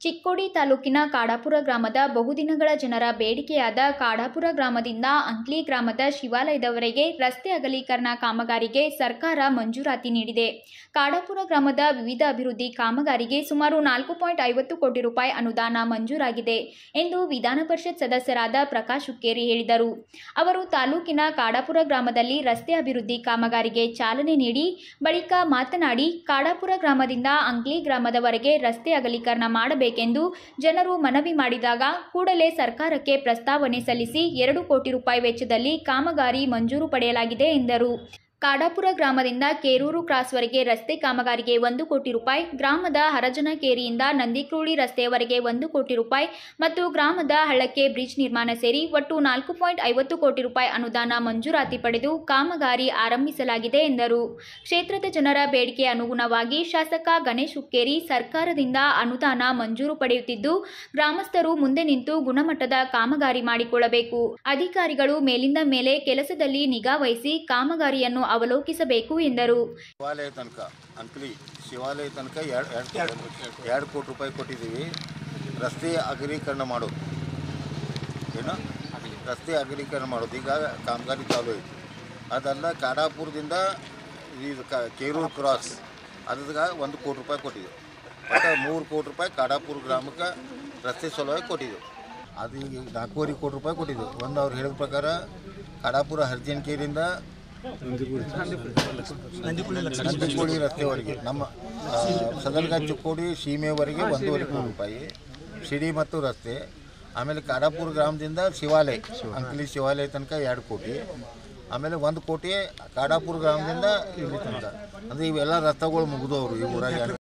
ಚಿಕ್ಕೋಡಿ ತಾಲೂಕಿನ ಕಾಡಾಪುರ ಗ್ರಾಮದ ಬಹುದಿನಗಳ ಜನರ ಬೇಡಿಕೆಯಾದ ಕಾಡಾಪುರ ಗ್ರಾಮದಿಂದ ಅಂಕ್ಲಿ ಗ್ರಾಮದ ಶಿವಾಲಯದವರೆಗೆ ರಸ್ತೆ ಅಗಲೀಕರಣ ಕಾಮಗಾರಿಗೆ ಸರ್ಕಾರ ಮಂಜೂರಾತಿ ನೀಡಿದೆ ಕಾಡಾಪುರ ಗ್ರಾಮದ ವಿವಿಧ ಅಭಿವೃದ್ಧಿ ಕಾಮಗಾರಿಗೆ ಸುಮಾರು ನಾಲ್ಕು ಪಾಯಿಂಟ್ ಐವತ್ತು ಕೋಟಿ ರೂಪಾಯಿ ಅನುದಾನ ಮಂಜೂರಾಗಿದೆ ಎಂದು ವಿಧಾನ ಪರಿಷತ್ ಸದಸ್ಯರಾದ ಪ್ರಕಾಶ್ ಹುಕ್ಕೇರಿ ಹೇಳಿದರು ಅವರು ತಾಲೂಕಿನ ಕಾಡಾಪುರ ಗ್ರಾಮದಲ್ಲಿ ರಸ್ತೆ ಅಭಿವೃದ್ಧಿ ಕಾಮಗಾರಿಗೆ ಚಾಲನೆ ನೀಡಿ ಬಳಿಕ ಮಾತನಾಡಿ ಕಾಡಾಪುರ ಗ್ರಾಮದಿಂದ ಅಂಗ್ಲಿ ಗ್ರಾಮದವರೆಗೆ ರಸ್ತೆ ಅಗಲೀಕರಣ ಮಾಡಬೇಕೆಂದು ಜನರು ಮನವಿ ಮಾಡಿದಾಗ ಕೂಡಲೇ ಸರ್ಕಾರಕ್ಕೆ ಪ್ರಸ್ತಾವನೆ ಸಲ್ಲಿಸಿ ಎರಡು ಕೋಟಿ ರೂಪಾಯಿ ವೆಚ್ಚದಲ್ಲಿ ಕಾಮಗಾರಿ ಮಂಜೂರು ಪಡೆಯಲಾಗಿದೆ ಎಂದರು ಕಾಡಾಪುರ ಗ್ರಾಮದಿಂದ ಕೇರೂರು ಕ್ರಾಸ್ವರೆಗೆ ರಸ್ತೆ ಕಾಮಗಾರಿಗೆ ಒಂದು ಕೋಟಿ ರೂಪಾಯಿ ಗ್ರಾಮದ ಹರಜನಕೇರಿಯಿಂದ ನಂದಿಕ್ರೂಳಿ ರಸ್ತೆಯವರೆಗೆ ಒಂದು ಕೋಟಿ ರೂಪಾಯಿ ಮತ್ತು ಗ್ರಾಮದ ಹಳ್ಳಕ್ಕೆ ಬ್ರಿಡ್ಜ್ ನಿರ್ಮಾಣ ಸೇರಿ ಒಟ್ಟು ನಾಲ್ಕು ಪಾಯಿಂಟ್ ಐವತ್ತು ಕೋಟಿ ರೂಪಾಯಿ ಅನುದಾನ ಮಂಜೂರಾತಿ ಪಡೆದು ಕಾಮಗಾರಿ ಆರಂಭಿಸಲಾಗಿದೆ ಎಂದರು ಕ್ಷೇತ್ರದ ಜನರ ಬೇಡಿಕೆ ಅನುಗುಣವಾಗಿ ಶಾಸಕ ಗಣೇಶ್ ಹುಕ್ಕೇರಿ ಸರ್ಕಾರದಿಂದ ಅನುದಾನ ಮಂಜೂರು ಪಡೆಯುತ್ತಿದ್ದು ಗ್ರಾಮಸ್ಥರು ಮುಂದೆ ನಿಂತು ಗುಣಮಟ್ಟದ ಕಾಮಗಾರಿ ಮಾಡಿಕೊಳ್ಳಬೇಕು ಅಧಿಕಾರಿಗಳು ಮೇಲಿಂದ ಮೇಲೆ ಕೆಲಸದಲ್ಲಿ ನಿಗಾ ವಹಿಸಿ ಕಾಮಗಾರಿಯನ್ನು ಅವಲೋಕಿಸಬೇಕು ಎಂದರು ಶಿವಾಲಯ ತನಕ ಅಂಕ್ಲಿ ಶಿವಾಲಯ ತನಕ ಎರಡು ಎರಡು ಎರಡು ಕೋಟಿ ರೂಪಾಯಿ ಕೊಟ್ಟಿದ್ದೀವಿ ರಸ್ತೆ ಅಗಲೀಕರಣ ಮಾಡೋದು ಏನು ರಸ್ತೆ ಅಗಲೀಕರಣ ಮಾಡೋದು ಈಗ ಕಾಮಗಾರಿ ಚಾಲು ಐತಿ ಅದಲ್ಲ ಕಾಡಾಪುರದಿಂದ ಇದು ಕ ಕೇರೂರು ಕ್ರಾಸ್ ಅದ್ರಾಗ ಒಂದು ಕೋಟಿ ರೂಪಾಯಿ ಕೊಟ್ಟಿದ್ದೆವು ಮತ್ತು ಮೂರು ಕೋಟಿ ರೂಪಾಯಿ ಕಾಡಾಪುರ ಗ್ರಾಮಕ್ಕೆ ರಸ್ತೆ ಸಲುವಾಗಿ ಕೊಟ್ಟಿದ್ದೆವು ಅದು ಈಗ ನಾಲ್ಕೂವರೆ ಕೋಟಿ ರೂಪಾಯಿ ಕೊಟ್ಟಿದ್ದೆವು ಒಂದು ಅವ್ರು ಹೇಳಿದ ಪ್ರಕಾರ ಕಾಡಾಪುರ ಹರ್ಜನಕೇರಿಯಿಂದ ನಂದಿಕೋಳಿ ರಸ್ತೆವರೆಗೆ ನಮ್ಮ ಆ, ಸದಲ್ಗ ಚಿಕ್ಕೋಡಿ ಸೀಮೆವರೆಗೆ ಒಂದೂವರೆ ಕೋಟಿ ರೂಪಾಯಿ ಸಿಡಿ ಮತ್ತು ರಸ್ತೆ ಆಮೇಲೆ ಕಾಡಾಪುರ ಗ್ರಾಮದಿಂದ ಶಿವಾಲಯ ಅಂಕಲಿ ಶಿವಾಲಯ ತನಕ ಎರಡು ಕೋಟಿ ಆಮೇಲೆ ಒಂದು ಕೋಟಿ ಕಾಡಾಪುರ ಗ್ರಾಮದಿಂದ ಇಲ್ಲಿ ತನಕ ಅಂದರೆ ಇವೆಲ್ಲ ರಸ್ತೆಗಳು ಮುಗಿದವರು ಈ ಊರಾಗ ಎರಡು